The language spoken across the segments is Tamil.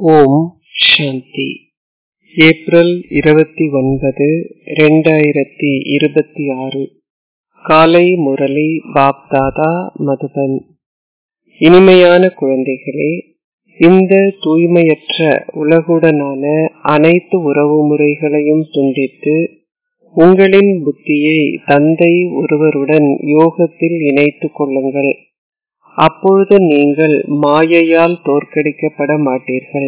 ஓம் சாந்தி ஏப்ரல் இருபத்தி ஒன்பது ரெண்டாயிரத்தி இருபத்தி ஆறு காலை முரளி பாப்தாதா மதுபன் இனிமையான குழந்தைகளே இந்த தூய்மையற்ற உலகுடனான அனைத்து உறவு முறைகளையும் துண்டித்து உங்களின் புத்தியை தந்தை ஒருவருடன் யோகத்தில் இணைத்துக் கொள்ளுங்கள் அப்பொழுது நீங்கள் மாயையால் தோற்கடிக்கப்பட மாட்டீர்கள்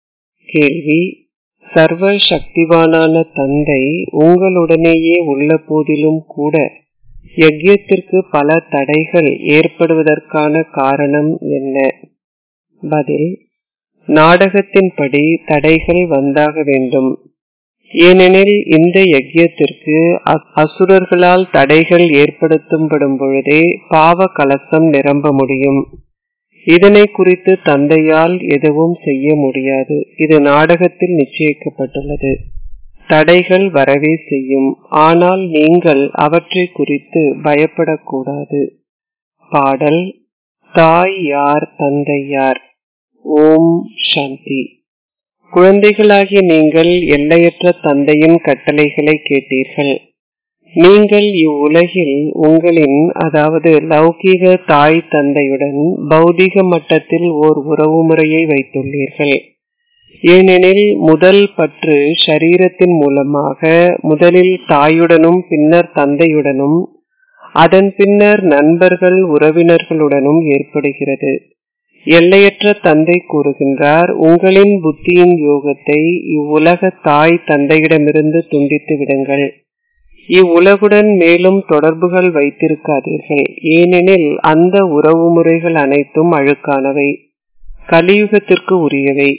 கேள்வி சர்வ சக்திவானான தந்தை உங்களுடனேயே உள்ள போதிலும் கூட யஜ்யத்திற்கு பல தடைகள் ஏற்படுவதற்கான காரணம் என்ன பதில் நாடகத்தின்படி தடைகள் வந்தாக வேண்டும் ஏனெனில் இந்த யஜ்யத்திற்கு அசுரர்களால் தடைகள் ஏற்படுத்தப்படும் பொழுதே பாவ கலசம் நிரம்ப முடியும் இதனை குறித்து தந்தையால் எதுவும் செய்ய முடியாது இது நாடகத்தில் நிச்சயிக்கப்பட்டுள்ளது தடைகள் வரவே செய்யும் ஆனால் நீங்கள் அவற்றை குறித்து பயப்படக்கூடாது பாடல் தாய் யார் தந்தை யார் ஓம் சாந்தி குழந்தைகளாகிய நீங்கள் எல்லையற்ற தந்தையின் கட்டளைகளை கேட்டீர்கள் நீங்கள் இவ்வுலகில் உங்களின் அதாவது லௌகீக தாய் தந்தையுடன் பௌதிக மட்டத்தில் ஓர் உறவு முறையை வைத்துள்ளீர்கள் ஏனெனில் முதல் பற்று ஷரீரத்தின் மூலமாக முதலில் தாயுடனும் பின்னர் தந்தையுடனும் அதன் பின்னர் நண்பர்கள் உறவினர்களுடனும் ஏற்படுகிறது எல்லையற்ற தந்தை கூறுகின்றார் உங்களின் புத்தியின் யோகத்தை இவ்வுலக தாய் தந்தையிடமிருந்து துண்டித்து விடுங்கள் இவ்வுலகுடன் மேலும் தொடர்புகள் வைத்திருக்காதீர்கள் ஏனெனில் அந்த உறவு முறைகள் அனைத்தும் அழுக்கானவை கலியுகத்திற்கு உரியவை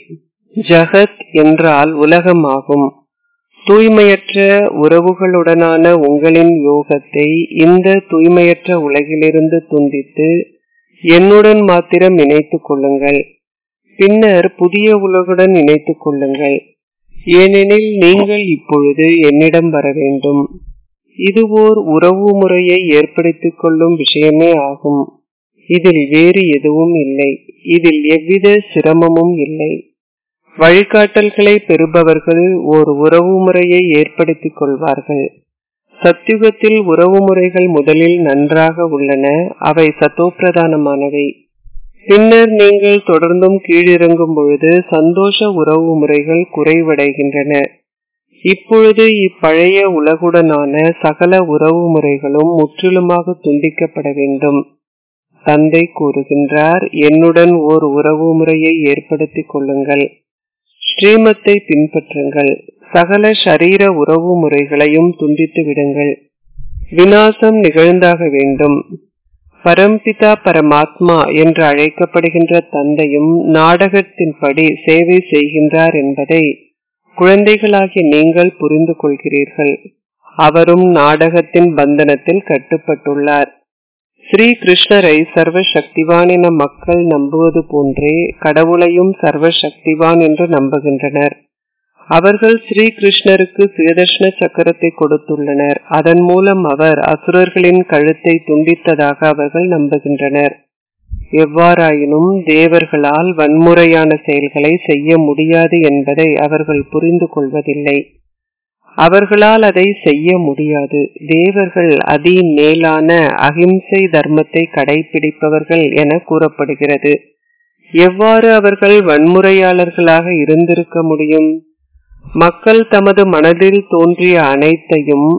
ஜகத் என்றால் உலகமாகும் தூய்மையற்ற உறவுகளுடனான உங்களின் யோகத்தை இந்த தூய்மையற்ற உலகிலிருந்து துண்டித்து என்னுடன் மாத்திரம் இணைத்துக் கொள்ளுங்கள் பின்னர் புதிய உலகுடன் இணைத்துக் கொள்ளுங்கள் ஏனெனில் நீங்கள் இப்பொழுது என்னிடம் வர வேண்டும் இது ஓர் உறவு முறையை ஏற்படுத்திக் கொள்ளும் விஷயமே ஆகும் இதில் வேறு எதுவும் இல்லை இதில் எவ்வித சிரமமும் இல்லை வழிகாட்டல்களை பெறுபவர்கள் ஓர் உறவு முறையை ஏற்படுத்திக் கொள்வார்கள் சத்யுகத்தில் உறவு முறைகள் முதலில் நன்றாக உள்ளன அவை சத்தோப்பிரதானமானவை பின்னர் நீங்கள் தொடர்ந்தும் கீழிறங்கும் பொழுது சந்தோஷ உறவு முறைகள் குறைவடைகின்றன இப்பொழுது இப்பழைய உலகுடனான சகல உறவு முறைகளும் முற்றிலுமாக துண்டிக்கப்பட வேண்டும் தந்தை கூறுகின்றார் என்னுடன் ஓர் உறவு முறையை ஏற்படுத்திக் கொள்ளுங்கள் ஸ்ரீமத்தை பின்பற்றுங்கள் சகல ஷரீர உறவு முறைகளையும் துண்டித்து விடுங்கள் வினாசம் நிகழ்ந்தாக வேண்டும் பரம்பிதா பரமாத்மா என்று அழைக்கப்படுகின்ற தந்தையும் நாடகத்தின்படி சேவை செய்கின்றார் என்பதை குழந்தைகளாகி நீங்கள் புரிந்து கொள்கிறீர்கள் அவரும் நாடகத்தின் பந்தனத்தில் கட்டுப்பட்டுள்ளார் ஸ்ரீ கிருஷ்ணரை சர்வ சக்திவான் என மக்கள் நம்புவது போன்றே கடவுளையும் சர்வ சக்திவான் என்று நம்புகின்றனர் அவர்கள் ஸ்ரீ கிருஷ்ணருக்கு சுயதர்ஷன சக்கரத்தை கொடுத்துள்ளனர் அதன் மூலம் அவர் அசுரர்களின் கழுத்தை துண்டித்ததாக அவர்கள் நம்புகின்றனர் எவ்வாறாயினும் தேவர்களால் வன்முறையான செயல்களை செய்ய முடியாது என்பதை அவர்கள் புரிந்து கொள்வதில்லை அவர்களால் அதை செய்ய முடியாது தேவர்கள் அதி மேலான அகிம்சை தர்மத்தை கடைபிடிப்பவர்கள் என கூறப்படுகிறது எவ்வாறு அவர்கள் வன்முறையாளர்களாக இருந்திருக்க முடியும் மக்கள் தமது மனதில் தோன்றிய அனைத்தையும்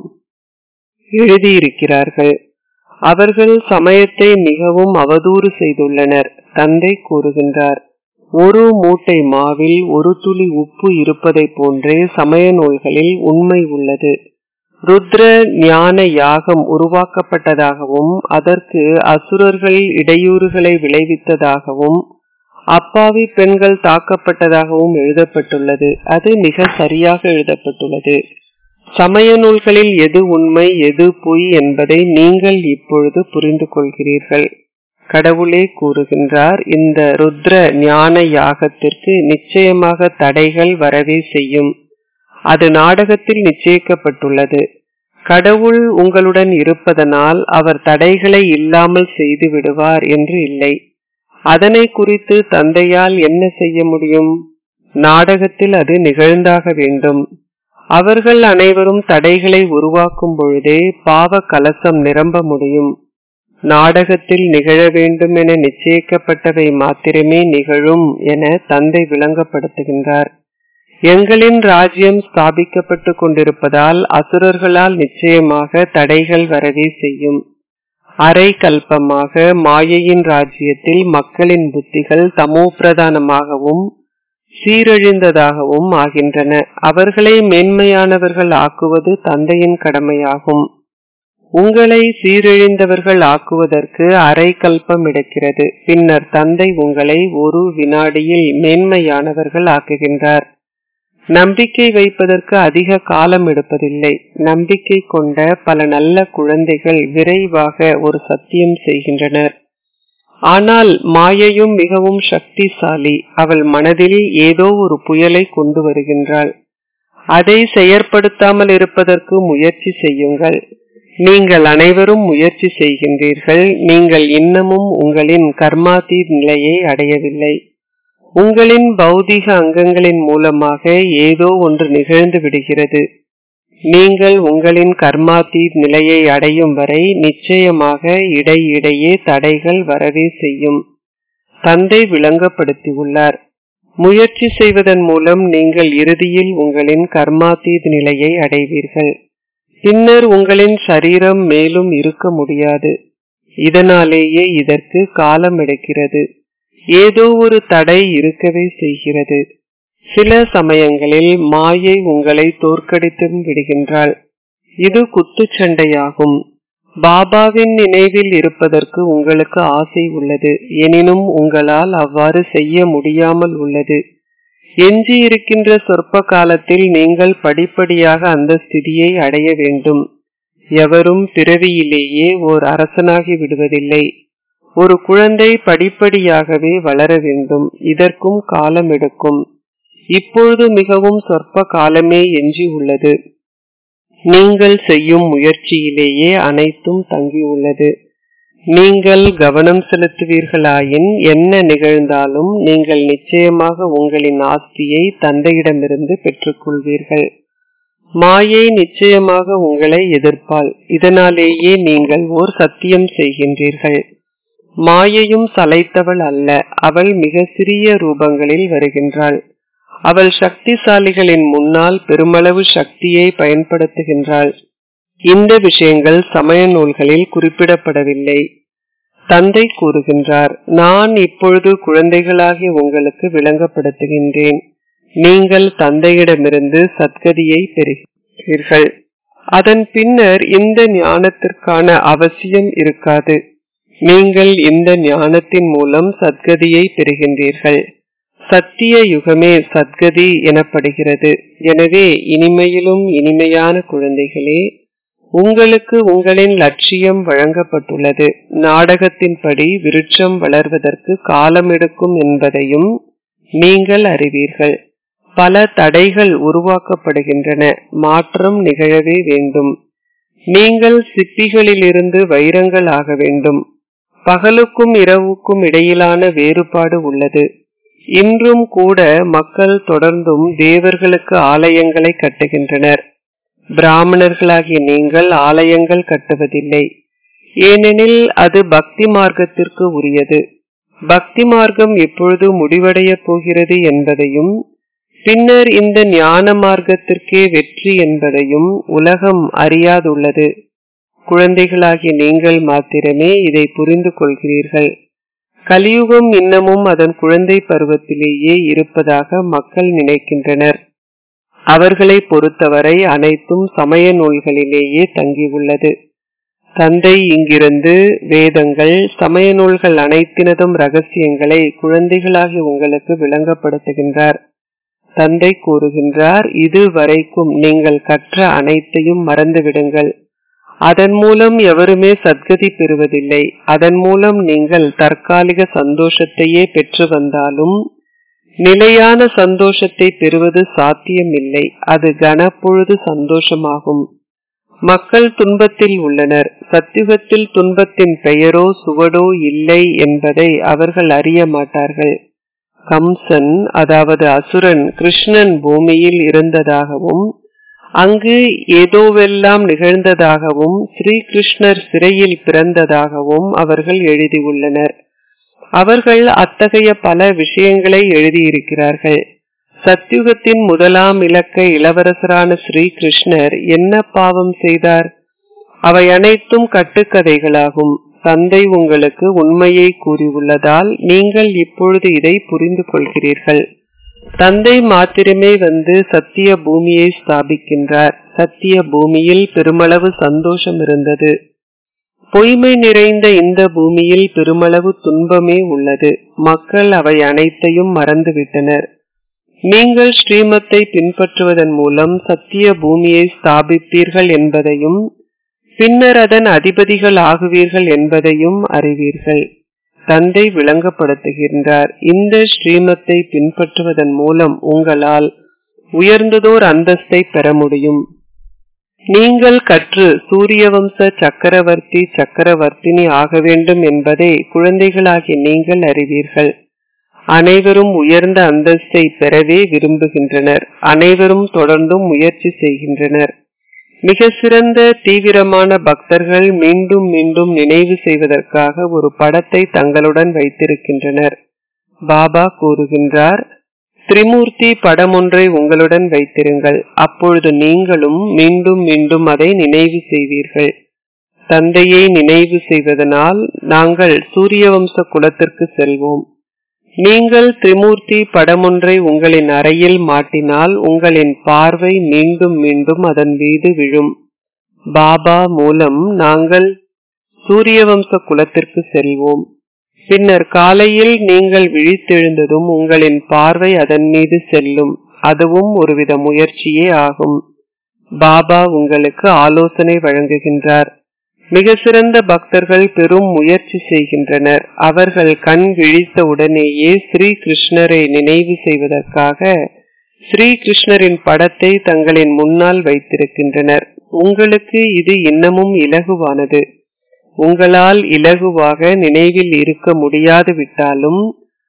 எழுதியிருக்கிறார்கள் அவர்கள் சமயத்தை மிகவும் அவதூறு செய்துள்ளனர் தந்தை கூறுகின்றார் ஒரு மூட்டை மாவில் ஒரு துளி உப்பு இருப்பதை போன்றே சமய நூல்களில் உண்மை உள்ளது ருத்ர ஞான யாகம் உருவாக்கப்பட்டதாகவும் அதற்கு அசுரர்கள் இடையூறுகளை விளைவித்ததாகவும் அப்பாவி பெண்கள் தாக்கப்பட்டதாகவும் எழுதப்பட்டுள்ளது அது மிக சரியாக எழுதப்பட்டுள்ளது சமய நூல்களில் எது உண்மை எது பொய் என்பதை நீங்கள் இப்பொழுது புரிந்து கொள்கிறீர்கள் கடவுளே கூறுகின்றார் இந்த ருத்ர ஞான யாகத்திற்கு நிச்சயமாக தடைகள் வரவே செய்யும் அது நாடகத்தில் நிச்சயிக்கப்பட்டுள்ளது கடவுள் உங்களுடன் இருப்பதனால் அவர் தடைகளை இல்லாமல் செய்து விடுவார் என்று இல்லை அதனை குறித்து தந்தையால் என்ன செய்ய முடியும் நாடகத்தில் அது நிகழ்ந்தாக வேண்டும் அவர்கள் அனைவரும் தடைகளை உருவாக்கும் பொழுதே பாவ கலசம் நிரம்ப முடியும் நாடகத்தில் நிகழ வேண்டும் என நிச்சயிக்கப்பட்டவை மாத்திரமே நிகழும் என தந்தை விளங்கப்படுத்துகின்றார் எங்களின் ராஜ்யம் ஸ்தாபிக்கப்பட்டு கொண்டிருப்பதால் அசுரர்களால் நிச்சயமாக தடைகள் வரவே செய்யும் அரை கல்பமாக மாயையின் ராஜ்யத்தில் மக்களின் புத்திகள் தமோ பிரதானமாகவும் சீரழிந்ததாகவும் ஆகின்றன அவர்களை மேன்மையானவர்கள் ஆக்குவது தந்தையின் கடமையாகும் உங்களை சீரழிந்தவர்கள் ஆக்குவதற்கு அரை கல்பம் எடுக்கிறது பின்னர் தந்தை உங்களை ஒரு வினாடியில் மேன்மையானவர்கள் ஆக்குகின்றார் நம்பிக்கை வைப்பதற்கு அதிக காலம் எடுப்பதில்லை நம்பிக்கை கொண்ட பல நல்ல குழந்தைகள் விரைவாக ஒரு சத்தியம் செய்கின்றனர் ஆனால் மாயையும் மிகவும் சக்திசாலி அவள் மனதில் ஏதோ ஒரு புயலை கொண்டு வருகின்றாள் அதை செயற்படுத்தாமல் இருப்பதற்கு முயற்சி செய்யுங்கள் நீங்கள் அனைவரும் முயற்சி செய்கின்றீர்கள் நீங்கள் இன்னமும் உங்களின் கர்மாதீத் நிலையை அடையவில்லை உங்களின் பௌதிக அங்கங்களின் மூலமாக ஏதோ ஒன்று நிகழ்ந்து விடுகிறது நீங்கள் உங்களின் கர்மாதீத் நிலையை அடையும் வரை நிச்சயமாக இடையிடையே தடைகள் வரவே செய்யும் தந்தை விளங்கப்படுத்தியுள்ளார் முயற்சி செய்வதன் மூலம் நீங்கள் இறுதியில் உங்களின் கர்மாதீத் நிலையை அடைவீர்கள் பின்னர் உங்களின் சரீரம் மேலும் இருக்க முடியாது இதனாலேயே இதற்கு காலம் எடுக்கிறது ஏதோ ஒரு தடை இருக்கவே செய்கிறது சில சமயங்களில் மாயை உங்களை தோற்கடித்தும் விடுகின்றாள் இது குத்துச்சண்டையாகும் பாபாவின் நினைவில் இருப்பதற்கு உங்களுக்கு ஆசை உள்ளது எனினும் உங்களால் அவ்வாறு செய்ய முடியாமல் உள்ளது எஞ்சி இருக்கின்ற சொற்ப காலத்தில் நீங்கள் படிப்படியாக அந்த ஸ்திதியை அடைய வேண்டும் எவரும் பிறவியிலேயே ஓர் அரசனாகி விடுவதில்லை ஒரு குழந்தை படிப்படியாகவே வளர வேண்டும் இதற்கும் காலம் எடுக்கும் இப்பொழுது மிகவும் சொற்ப காலமே எஞ்சி உள்ளது நீங்கள் செய்யும் முயற்சியிலேயே அனைத்தும் தங்கியுள்ளது நீங்கள் கவனம் செலுத்துவீர்களாயின் என்ன நிகழ்ந்தாலும் நீங்கள் நிச்சயமாக உங்களின் ஆஸ்தியை தந்தையிடமிருந்து பெற்றுக்கொள்வீர்கள் மாயை நிச்சயமாக உங்களை எதிர்ப்பாள் இதனாலேயே நீங்கள் ஓர் சத்தியம் செய்கின்றீர்கள் மாயையும் சளைத்தவள் அல்ல அவள் மிக சிறிய ரூபங்களில் வருகின்றாள் அவள் சக்திசாலிகளின் முன்னால் பெருமளவு சக்தியை பயன்படுத்துகின்றாள் இந்த விஷயங்கள் சமய நூல்களில் குறிப்பிடப்படவில்லை தந்தை கூறுகின்றார் நான் இப்பொழுது குழந்தைகளாகிய உங்களுக்கு விளங்கப்படுத்துகின்றேன் நீங்கள் தந்தையிடமிருந்து சத்கதியை பெறுகிறீர்கள் அதன் பின்னர் இந்த ஞானத்திற்கான அவசியம் இருக்காது நீங்கள் இந்த ஞானத்தின் மூலம் சத்கதியை பெறுகின்றீர்கள் சத்திய யுகமே சத்கதி எனப்படுகிறது எனவே இனிமையிலும் இனிமையான குழந்தைகளே உங்களுக்கு உங்களின் லட்சியம் வழங்கப்பட்டுள்ளது நாடகத்தின்படி விருட்சம் வளர்வதற்கு காலம் எடுக்கும் என்பதையும் நீங்கள் அறிவீர்கள் பல தடைகள் உருவாக்கப்படுகின்றன மாற்றம் நிகழவே வேண்டும் நீங்கள் சிப்பிகளிலிருந்து வைரங்கள் ஆக வேண்டும் பகலுக்கும் இரவுக்கும் இடையிலான வேறுபாடு உள்ளது இன்றும் கூட மக்கள் தொடர்ந்தும் தேவர்களுக்கு ஆலயங்களை கட்டுகின்றனர் பிராமணர்களாகிய நீங்கள் ஆலயங்கள் கட்டுவதில்லை ஏனெனில் அது பக்தி மார்க்கத்திற்கு உரியது பக்தி மார்க்கம் எப்பொழுது முடிவடைய போகிறது என்பதையும் பின்னர் இந்த ஞான மார்க்கத்திற்கே வெற்றி என்பதையும் உலகம் அறியாதுள்ளது குழந்தைகளாகிய நீங்கள் மாத்திரமே இதை புரிந்து கொள்கிறீர்கள் கலியுகம் இன்னமும் அதன் குழந்தை பருவத்திலேயே இருப்பதாக மக்கள் நினைக்கின்றனர் அவர்களை பொறுத்தவரை அனைத்தும் சமய நூல்களிலேயே தங்கியுள்ளது தந்தை இங்கிருந்து வேதங்கள் சமய நூல்கள் அனைத்தினதும் ரகசியங்களை குழந்தைகளாகி உங்களுக்கு விளங்கப்படுத்துகின்றார் தந்தை கூறுகின்றார் இது வரைக்கும் நீங்கள் கற்ற அனைத்தையும் மறந்துவிடுங்கள் அதன் மூலம் எவருமே சத்கதி பெறுவதில்லை அதன் மூலம் நீங்கள் தற்காலிக சந்தோஷத்தையே பெற்று வந்தாலும் நிலையான சந்தோஷத்தை பெறுவது சாத்தியமில்லை அது கனப்பொழுது சந்தோஷமாகும் மக்கள் துன்பத்தில் உள்ளனர் சத்தியுகத்தில் துன்பத்தின் பெயரோ சுவடோ இல்லை என்பதை அவர்கள் அறிய மாட்டார்கள் கம்சன் அதாவது அசுரன் கிருஷ்ணன் பூமியில் இருந்ததாகவும் அங்கு ஏதோவெல்லாம் நிகழ்ந்ததாகவும் ஸ்ரீகிருஷ்ணர் சிறையில் பிறந்ததாகவும் அவர்கள் எழுதியுள்ளனர் அவர்கள் அத்தகைய பல விஷயங்களை எழுதியிருக்கிறார்கள் சத்யுகத்தின் முதலாம் இலக்க இளவரசரான ஸ்ரீகிருஷ்ணர் என்ன பாவம் செய்தார் அவை அனைத்தும் கட்டுக்கதைகளாகும் தந்தை உங்களுக்கு உண்மையை கூறியுள்ளதால் நீங்கள் இப்பொழுது இதை புரிந்து கொள்கிறீர்கள் தந்தை மாத்திரமே வந்து சத்திய பூமியை ஸ்தாபிக்கின்றார் சத்திய பூமியில் பெருமளவு சந்தோஷம் இருந்தது பொய்மை நிறைந்த இந்த பூமியில் பெருமளவு துன்பமே உள்ளது மக்கள் அவை அனைத்தையும் மறந்துவிட்டனர் நீங்கள் ஸ்ரீமத்தை பின்பற்றுவதன் மூலம் சத்திய பூமியை ஸ்தாபிப்பீர்கள் என்பதையும் பின்னர் அதன் அதிபதிகள் ஆகுவீர்கள் என்பதையும் அறிவீர்கள் தந்தை விளங்கப்படுத்துகின்றார் இந்த ஸ்ரீமத்தை பின்பற்றுவதன் மூலம் உங்களால் உயர்ந்ததோர் அந்தஸ்தை பெற முடியும் நீங்கள் கற்று சூரியவம்ச சக்கரவர்த்தி சக்கரவர்த்தினி ஆக வேண்டும் என்பதை குழந்தைகளாகிய நீங்கள் அறிவீர்கள் அனைவரும் உயர்ந்த அந்தஸ்தை பெறவே விரும்புகின்றனர் அனைவரும் தொடர்ந்தும் முயற்சி செய்கின்றனர் மிக சிறந்த தீவிரமான பக்தர்கள் மீண்டும் மீண்டும் நினைவு செய்வதற்காக ஒரு படத்தை தங்களுடன் வைத்திருக்கின்றனர் பாபா கூறுகின்றார் திரிமூர்த்தி படம் ஒன்றை உங்களுடன் வைத்திருங்கள் அப்பொழுது நீங்களும் மீண்டும் மீண்டும் அதை நினைவு செய்வீர்கள் தந்தையை நினைவு செய்வதனால் நாங்கள் சூரியவம்ச குலத்திற்கு செல்வோம் நீங்கள் திரிமூர்த்தி படமொன்றை உங்களின் அறையில் மாட்டினால் உங்களின் பார்வை மீண்டும் மீண்டும் அதன் மீது விழும் பாபா மூலம் நாங்கள் சூரியவம்ச குலத்திற்கு செல்வோம் பின்னர் காலையில் நீங்கள் விழித்தெழுந்ததும் உங்களின் பார்வை அதன் மீது செல்லும் அதுவும் ஒருவித முயற்சியே ஆகும் பாபா உங்களுக்கு ஆலோசனை வழங்குகின்றார் மிக சிறந்த பக்தர்கள் பெரும் முயற்சி செய்கின்றனர் அவர்கள் கண் விழித்த உடனேயே ஸ்ரீ கிருஷ்ணரை நினைவு செய்வதற்காக ஸ்ரீ கிருஷ்ணரின் படத்தை தங்களின் முன்னால் வைத்திருக்கின்றனர் உங்களுக்கு இது இன்னமும் இலகுவானது உங்களால் இலகுவாக நினைவில் இருக்க முடியாது விட்டாலும்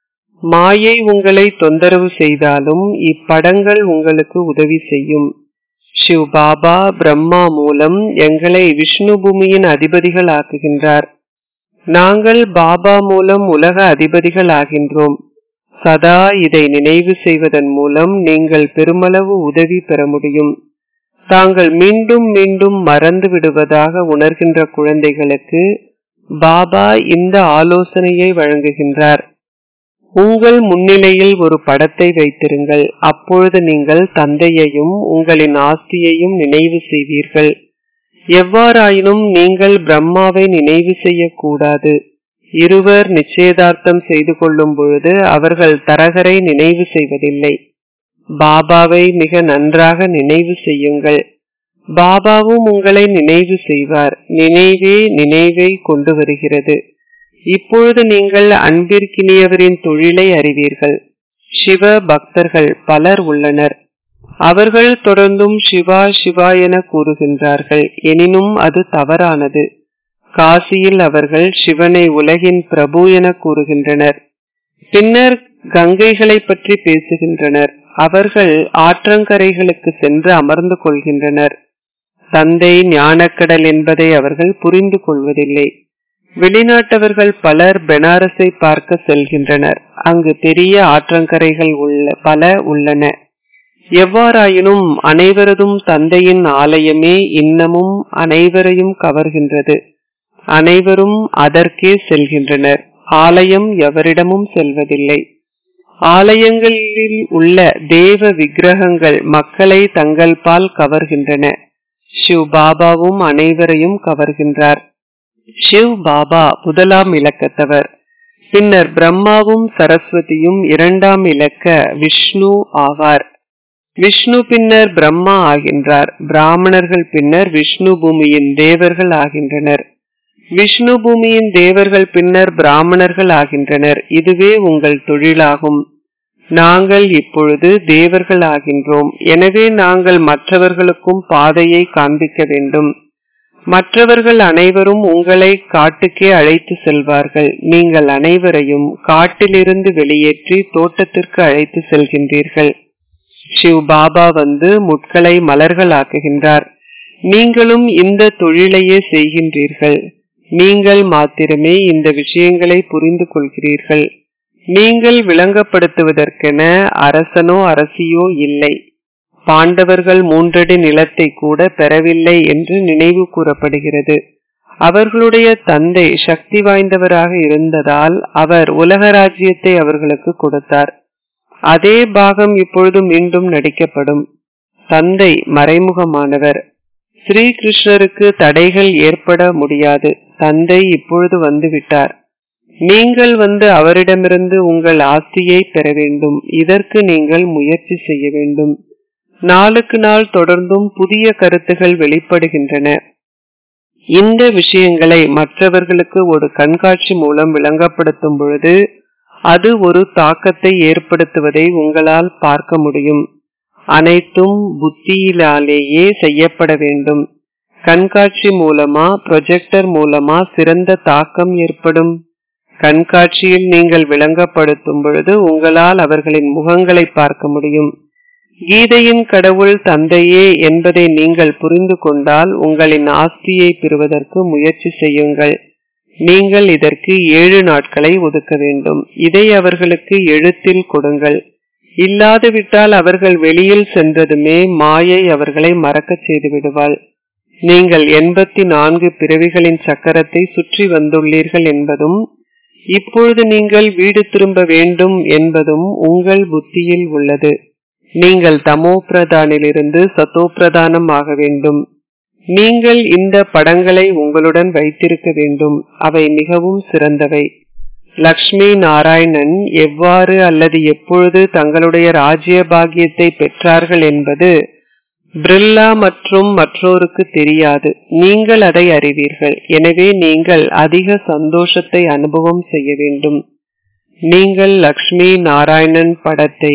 மாயை உங்களை தொந்தரவு செய்தாலும் இப்படங்கள் உங்களுக்கு உதவி செய்யும் சிவ் பாபா பிரம்மா மூலம் எங்களை விஷ்ணு பூமியின் அதிபதிகள் ஆக்குகின்றார் நாங்கள் பாபா மூலம் உலக அதிபதிகள் ஆகின்றோம் சதா இதை நினைவு செய்வதன் மூலம் நீங்கள் பெருமளவு உதவி பெற முடியும் தாங்கள் மீண்டும் மீண்டும் மறந்து விடுவதாக உணர்கின்ற குழந்தைகளுக்கு பாபா இந்த ஆலோசனையை வழங்குகின்றார் உங்கள் முன்னிலையில் ஒரு படத்தை வைத்திருங்கள் அப்பொழுது நீங்கள் தந்தையையும் உங்களின் ஆஸ்தியையும் நினைவு செய்வீர்கள் எவ்வாறாயினும் நீங்கள் பிரம்மாவை நினைவு செய்யக்கூடாது இருவர் நிச்சயதார்த்தம் செய்து கொள்ளும் பொழுது அவர்கள் தரகரை நினைவு செய்வதில்லை பாபாவை மிக நன்றாக நினைவு செய்யுங்கள் பாபாவும் உங்களை நினைவு செய்வார் நினைவே நினைவை கொண்டு வருகிறது இப்பொழுது நீங்கள் அன்பிற்கினியவரின் தொழிலை அறிவீர்கள் சிவ பக்தர்கள் பலர் உள்ளனர் அவர்கள் தொடர்ந்தும் சிவா சிவா என கூறுகின்றார்கள் எனினும் அது தவறானது காசியில் அவர்கள் சிவனை உலகின் பிரபு என கூறுகின்றனர் பின்னர் கங்கைகளை பற்றி பேசுகின்றனர் அவர்கள் ஆற்றங்கரைகளுக்கு சென்று அமர்ந்து கொள்கின்றனர் தந்தை ஞானக்கடல் என்பதை அவர்கள் புரிந்து கொள்வதில்லை வெளிநாட்டவர்கள் பலர் பெனாரஸை பார்க்க செல்கின்றனர் அங்கு பெரிய ஆற்றங்கரைகள் உள்ள பல உள்ளன எவ்வாறாயினும் அனைவரதும் தந்தையின் ஆலயமே இன்னமும் அனைவரையும் கவர்கின்றது அனைவரும் அதற்கே செல்கின்றனர் ஆலயம் எவரிடமும் செல்வதில்லை ஆலயங்களில் உள்ள தேவ விக்கிரகங்கள் மக்களை தங்கள் பால் கவர்கின்றன சிவ் பாபாவும் அனைவரையும் கவர்கின்றார் சிவ் பாபா முதலாம் இலக்கத்தவர் பின்னர் பிரம்மாவும் சரஸ்வதியும் இரண்டாம் இலக்க விஷ்ணு ஆவார் விஷ்ணு பின்னர் பிரம்மா ஆகின்றார் பிராமணர்கள் பின்னர் விஷ்ணு பூமியின் தேவர்கள் ஆகின்றனர் விஷ்ணு பூமியின் தேவர்கள் பின்னர் பிராமணர்கள் ஆகின்றனர் இதுவே உங்கள் தொழிலாகும் நாங்கள் இப்பொழுது தேவர்கள் ஆகின்றோம் எனவே நாங்கள் மற்றவர்களுக்கும் பாதையை காண்பிக்க வேண்டும் மற்றவர்கள் அனைவரும் உங்களை காட்டுக்கே அழைத்து செல்வார்கள் நீங்கள் அனைவரையும் காட்டிலிருந்து வெளியேற்றி தோட்டத்திற்கு அழைத்து செல்கின்றீர்கள் சிவ் பாபா வந்து முட்களை மலர்களாக்குகின்றார் நீங்களும் இந்த தொழிலையே செய்கின்றீர்கள் நீங்கள் மாத்திரமே இந்த விஷயங்களை புரிந்து கொள்கிறீர்கள் நீங்கள் விளங்கப்படுத்துவதற்கென அரசனோ அரசியோ இல்லை பாண்டவர்கள் மூன்றடி நிலத்தை கூட பெறவில்லை என்று நினைவு கூறப்படுகிறது அவர்களுடைய தந்தை சக்தி வாய்ந்தவராக இருந்ததால் அவர் உலக ராஜ்யத்தை அவர்களுக்கு கொடுத்தார் அதே பாகம் இப்பொழுது மீண்டும் நடிக்கப்படும் தந்தை மறைமுகமானவர் ஸ்ரீ கிருஷ்ணருக்கு தடைகள் ஏற்பட முடியாது தந்தை இப்பொழுது வந்துவிட்டார் நீங்கள் வந்து அவரிடமிருந்து உங்கள் ஆஸ்தியை பெற வேண்டும் இதற்கு நீங்கள் முயற்சி செய்ய வேண்டும் நாளுக்கு நாள் தொடர்ந்தும் புதிய கருத்துகள் வெளிப்படுகின்றன இந்த விஷயங்களை மற்றவர்களுக்கு ஒரு கண்காட்சி மூலம் விளங்கப்படுத்தும் பொழுது அது ஒரு தாக்கத்தை ஏற்படுத்துவதை உங்களால் பார்க்க முடியும் அனைத்தும் புத்தியிலாலேயே செய்யப்பட வேண்டும் கண்காட்சி மூலமா ப்ரொஜெக்டர் மூலமா சிறந்த தாக்கம் ஏற்படும் கண்காட்சியில் நீங்கள் விளங்கப்படுத்தும் பொழுது உங்களால் அவர்களின் முகங்களை பார்க்க முடியும் கீதையின் கடவுள் தந்தையே என்பதை நீங்கள் புரிந்து கொண்டால் உங்களின் ஆஸ்தியை பெறுவதற்கு முயற்சி செய்யுங்கள் நீங்கள் இதற்கு ஏழு நாட்களை ஒதுக்க வேண்டும் இதை அவர்களுக்கு எழுத்தில் கொடுங்கள் இல்லாது விட்டால் அவர்கள் வெளியில் சென்றதுமே மாயை அவர்களை மறக்கச் செய்து விடுவாள் நீங்கள் எண்பத்தி நான்கு பிறவிகளின் சக்கரத்தை சுற்றி வந்துள்ளீர்கள் என்பதும் இப்பொழுது நீங்கள் வீடு திரும்ப வேண்டும் என்பதும் உங்கள் புத்தியில் உள்ளது நீங்கள் தமோ பிரதானிலிருந்து சத்தோ பிரதானம் ஆக வேண்டும் நீங்கள் இந்த படங்களை உங்களுடன் வைத்திருக்க வேண்டும் அவை மிகவும் சிறந்தவை லக்ஷ்மி நாராயணன் எவ்வாறு அல்லது எப்பொழுது தங்களுடைய ராஜ்ய பாகியத்தை பெற்றார்கள் என்பது பிரில்லா மற்றும் மற்றோருக்கு தெரியாது நீங்கள் அதை அறிவீர்கள் எனவே நீங்கள் அதிக சந்தோஷத்தை அனுபவம் செய்ய வேண்டும் நீங்கள் லக்ஷ்மி நாராயணன் படத்தை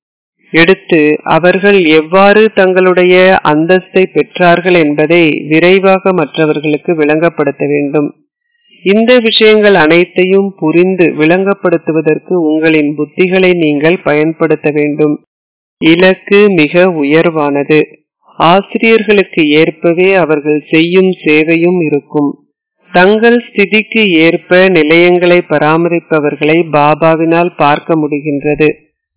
எடுத்து அவர்கள் எவ்வாறு தங்களுடைய அந்தஸ்தை பெற்றார்கள் என்பதை விரைவாக மற்றவர்களுக்கு விளங்கப்படுத்த வேண்டும் இந்த விஷயங்கள் அனைத்தையும் புரிந்து விளங்கப்படுத்துவதற்கு உங்களின் புத்திகளை நீங்கள் பயன்படுத்த வேண்டும் இலக்கு மிக உயர்வானது ஆசிரியர்களுக்கு ஏற்பவே அவர்கள் செய்யும் சேவையும் இருக்கும் தங்கள் ஸ்திதிக்கு ஏற்ப நிலையங்களை பராமரிப்பவர்களை பாபாவினால் பார்க்க முடிகின்றது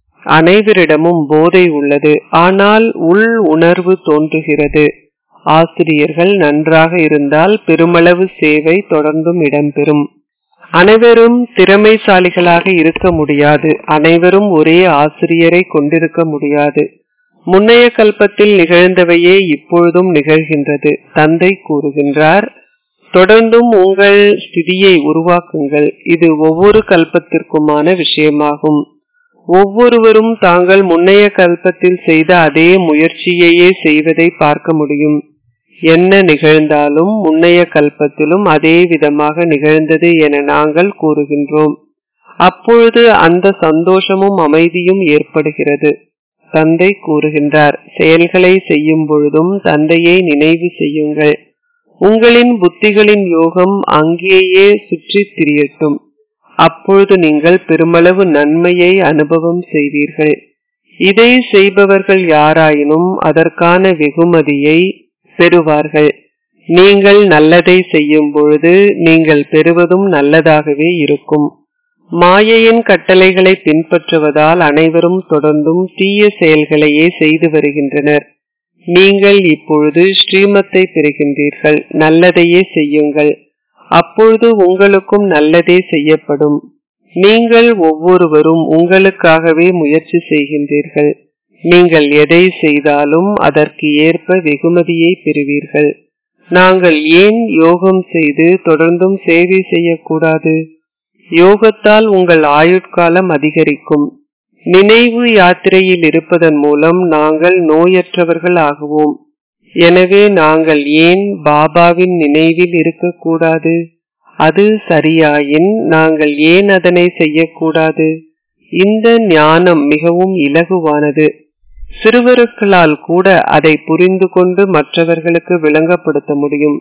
அனைவரிடமும் போதை உள்ளது ஆனால் உள் உணர்வு தோன்றுகிறது ஆசிரியர்கள் நன்றாக இருந்தால் பெருமளவு சேவை தொடர்ந்தும் இடம்பெறும் அனைவரும் திறமைசாலிகளாக இருக்க முடியாது அனைவரும் ஒரே ஆசிரியரை கொண்டிருக்க முடியாது முன்னைய கல்பத்தில் நிகழ்ந்தவையே இப்பொழுதும் நிகழ்கின்றது தந்தை கூறுகின்றார் தொடர்ந்தும் உங்கள் ஸ்திதியை உருவாக்குங்கள் இது ஒவ்வொரு கல்பத்திற்குமான விஷயமாகும் ஒவ்வொருவரும் தாங்கள் முன்னைய கல்பத்தில் செய்த அதே முயற்சியையே செய்வதை பார்க்க முடியும் என்ன நிகழ்ந்தாலும் முன்னைய கல்பத்திலும் அதே விதமாக நிகழ்ந்தது என நாங்கள் கூறுகின்றோம் அப்பொழுது அந்த சந்தோஷமும் அமைதியும் ஏற்படுகிறது தந்தை கூறுகின்றார் செயல்களை செய்யும் பொழுதும் தந்தையை நினைவு செய்யுங்கள் உங்களின் புத்திகளின் யோகம் அங்கேயே சுற்றி திரியட்டும் அப்பொழுது நீங்கள் பெருமளவு நன்மையை அனுபவம் செய்வீர்கள் இதை செய்பவர்கள் யாராயினும் அதற்கான வெகுமதியை பெறுவார்கள் நீங்கள் நல்லதை செய்யும் பொழுது நீங்கள் பெறுவதும் நல்லதாகவே இருக்கும் மாயையின் கட்டளைகளை பின்பற்றுவதால் அனைவரும் தொடர்ந்தும் தீய செயல்களையே செய்து வருகின்றனர் நீங்கள் இப்பொழுது ஸ்ரீமத்தை பெறுகின்றீர்கள் நல்லதையே செய்யுங்கள் அப்பொழுது உங்களுக்கும் நல்லதே செய்யப்படும் நீங்கள் ஒவ்வொருவரும் உங்களுக்காகவே முயற்சி செய்கின்றீர்கள் நீங்கள் எதை செய்தாலும் அதற்கு ஏற்ப வெகுமதியை பெறுவீர்கள் நாங்கள் ஏன் யோகம் செய்து தொடர்ந்தும் சேவை செய்யக்கூடாது யோகத்தால் உங்கள் ஆயுட்காலம் அதிகரிக்கும் நினைவு யாத்திரையில் இருப்பதன் மூலம் நாங்கள் நோயற்றவர்கள் ஆகுவோம் எனவே நாங்கள் ஏன் பாபாவின் நினைவில் இருக்கக்கூடாது அது சரியாயின் நாங்கள் ஏன் அதனை செய்யக்கூடாது இந்த ஞானம் மிகவும் இலகுவானது சிறுவர்களால் கூட அதை புரிந்து கொண்டு மற்றவர்களுக்கு விளங்கப்படுத்த முடியும்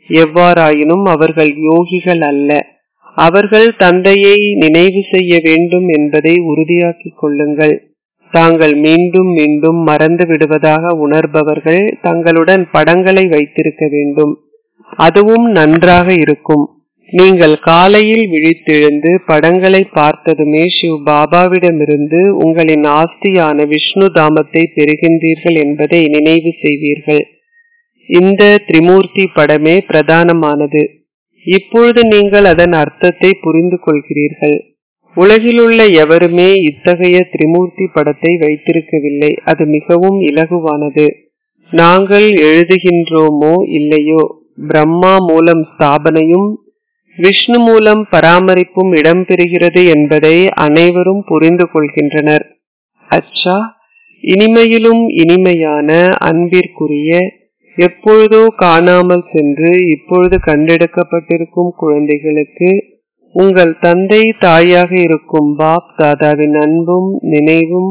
எவ்வாறாயினும் அவர்கள் யோகிகள் அல்ல அவர்கள் தந்தையை நினைவு செய்ய வேண்டும் என்பதை உறுதியாக்கிக் கொள்ளுங்கள் தாங்கள் மீண்டும் மீண்டும் மறந்து விடுவதாக உணர்பவர்கள் தங்களுடன் படங்களை வைத்திருக்க வேண்டும் அதுவும் நன்றாக இருக்கும் நீங்கள் காலையில் விழித்தெழுந்து படங்களை பார்த்ததுமே சிவ் பாபாவிடமிருந்து உங்களின் ஆஸ்தியான விஷ்ணு தாமத்தை பெறுகின்றீர்கள் என்பதை நினைவு செய்வீர்கள் இந்த திரிமூர்த்தி படமே பிரதானமானது இப்பொழுது நீங்கள் அதன் அர்த்தத்தை புரிந்து கொள்கிறீர்கள் உலகிலுள்ள எவருமே இத்தகைய திரிமூர்த்தி படத்தை வைத்திருக்கவில்லை அது மிகவும் இலகுவானது நாங்கள் எழுதுகின்றோமோ இல்லையோ பிரம்மா மூலம் ஸ்தாபனையும் விஷ்ணு மூலம் பராமரிப்பும் இடம்பெறுகிறது என்பதை அனைவரும் புரிந்து கொள்கின்றனர் அச்சா இனிமையிலும் இனிமையான அன்பிற்குரிய எப்பொழுதோ காணாமல் சென்று இப்பொழுது கண்டெடுக்கப்பட்டிருக்கும் குழந்தைகளுக்கு உங்கள் தந்தை தாயாக இருக்கும் பாப் தாதாவின் அன்பும் நினைவும்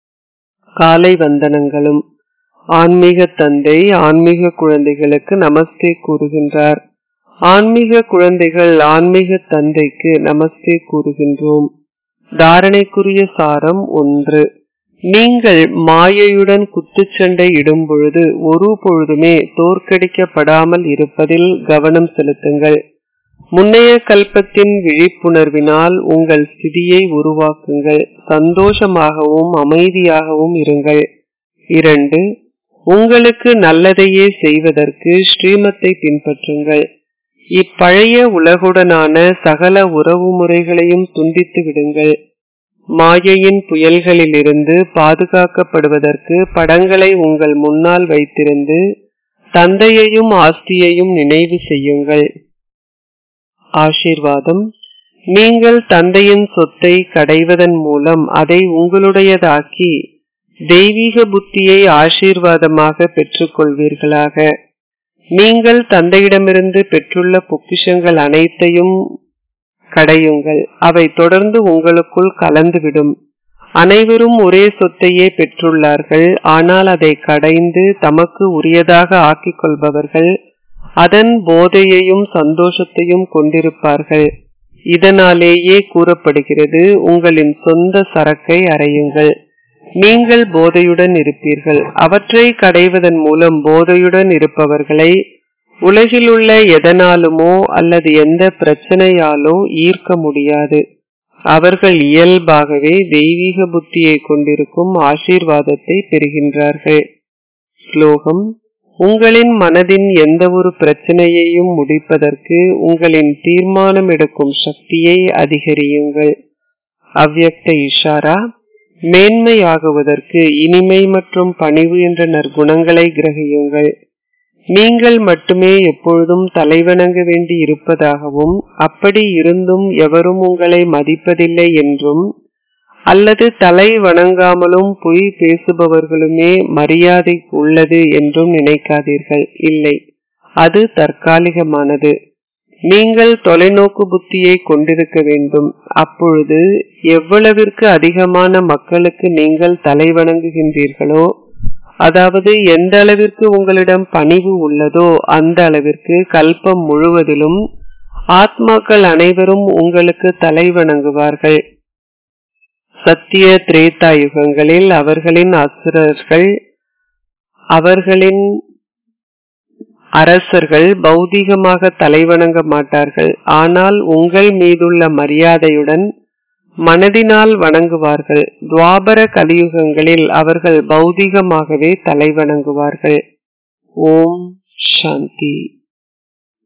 காலை வந்தனங்களும் ஆன்மீக தந்தை ஆன்மீக குழந்தைகளுக்கு நமஸ்தே கூறுகின்றார் ஆன்மீக குழந்தைகள் ஆன்மீக தந்தைக்கு நமஸ்தே கூறுகின்றோம் தாரணைக்குரிய சாரம் ஒன்று நீங்கள் மாயையுடன் குத்துச்சண்டை இடும் பொழுது ஒரு பொழுதுமே தோற்கடிக்கப்படாமல் இருப்பதில் கவனம் செலுத்துங்கள் முன்னைய கல்பத்தின் விழிப்புணர்வினால் உங்கள் ஸ்திதியை உருவாக்குங்கள் சந்தோஷமாகவும் அமைதியாகவும் இருங்கள் இரண்டு உங்களுக்கு நல்லதையே செய்வதற்கு ஸ்ரீமத்தை பின்பற்றுங்கள் இப்பழைய உலகுடனான சகல உறவு முறைகளையும் துண்டித்து விடுங்கள் மாயையின் புயல்களிலிருந்து பாதுகாக்கப்படுவதற்கு படங்களை உங்கள் முன்னால் வைத்திருந்து தந்தையையும் ஆஸ்தியையும் நினைவு செய்யுங்கள் ஆசீர்வாதம் நீங்கள் தந்தையின் சொத்தை கடைவதன் மூலம் அதை உங்களுடையதாக்கி தெய்வீக புத்தியை ஆசீர்வாதமாக பெற்றுக்கொள்வீர்களாக நீங்கள் தந்தையிடமிருந்து பெற்றுள்ள பொக்கிஷங்கள் அனைத்தையும் கடையுங்கள் அவை தொடர்ந்து உங்களுக்குள் கலந்துவிடும் அனைவரும் ஒரே சொத்தையே பெற்றுள்ளார்கள் ஆனால் அதை கடைந்து தமக்கு உரியதாக ஆக்கிக் கொள்பவர்கள் அதன் போதையையும் சந்தோஷத்தையும் கொண்டிருப்பார்கள் இதனாலேயே கூறப்படுகிறது உங்களின் சொந்த சரக்கை அறையுங்கள் நீங்கள் போதையுடன் இருப்பீர்கள் அவற்றை கடைவதன் மூலம் போதையுடன் இருப்பவர்களை உலகில் உள்ள எதனாலுமோ அல்லது எந்த பிரச்சனையாலோ ஈர்க்க முடியாது அவர்கள் இயல்பாகவே தெய்வீக புத்தியை கொண்டிருக்கும் ஆசீர்வாதத்தை பெறுகின்றார்கள் ஸ்லோகம் உங்களின் மனதின் எந்த ஒரு பிரச்சனையையும் முடிப்பதற்கு உங்களின் தீர்மானம் எடுக்கும் சக்தியை அதிகரியுங்கள் அவ்யக்த இஷாரா மேன்மையாகுவதற்கு இனிமை மற்றும் பணிவு என்ற நற்குணங்களை கிரகியுங்கள் நீங்கள் மட்டுமே எப்பொழுதும் தலைவணங்க வேண்டி இருப்பதாகவும் அப்படி இருந்தும் எவரும் உங்களை மதிப்பதில்லை என்றும் அல்லது தலை வணங்காமலும் பொய் பேசுபவர்களுமே மரியாதை உள்ளது என்றும் நினைக்காதீர்கள் இல்லை அது தற்காலிகமானது நீங்கள் தொலைநோக்கு புத்தியை கொண்டிருக்க வேண்டும் அப்பொழுது எவ்வளவிற்கு அதிகமான மக்களுக்கு நீங்கள் தலை வணங்குகின்றீர்களோ அதாவது எந்த அளவிற்கு உங்களிடம் பணிவு உள்ளதோ அந்த அளவிற்கு கல்பம் முழுவதிலும் ஆத்மாக்கள் அனைவரும் உங்களுக்கு தலை வணங்குவார்கள் சத்திய திரேதா யுகங்களில் அவர்களின் அசுரர்கள் அவர்களின் அரசர்கள் பௌதீகமாக தலைவணங்க மாட்டார்கள் ஆனால் உங்கள் மீதுள்ள மரியாதையுடன் மனதினால் வணங்குவார்கள் துவாபர கலியுகங்களில் அவர்கள் பௌதீகமாகவே தலைவணங்குவார்கள் ஓம் சாந்தி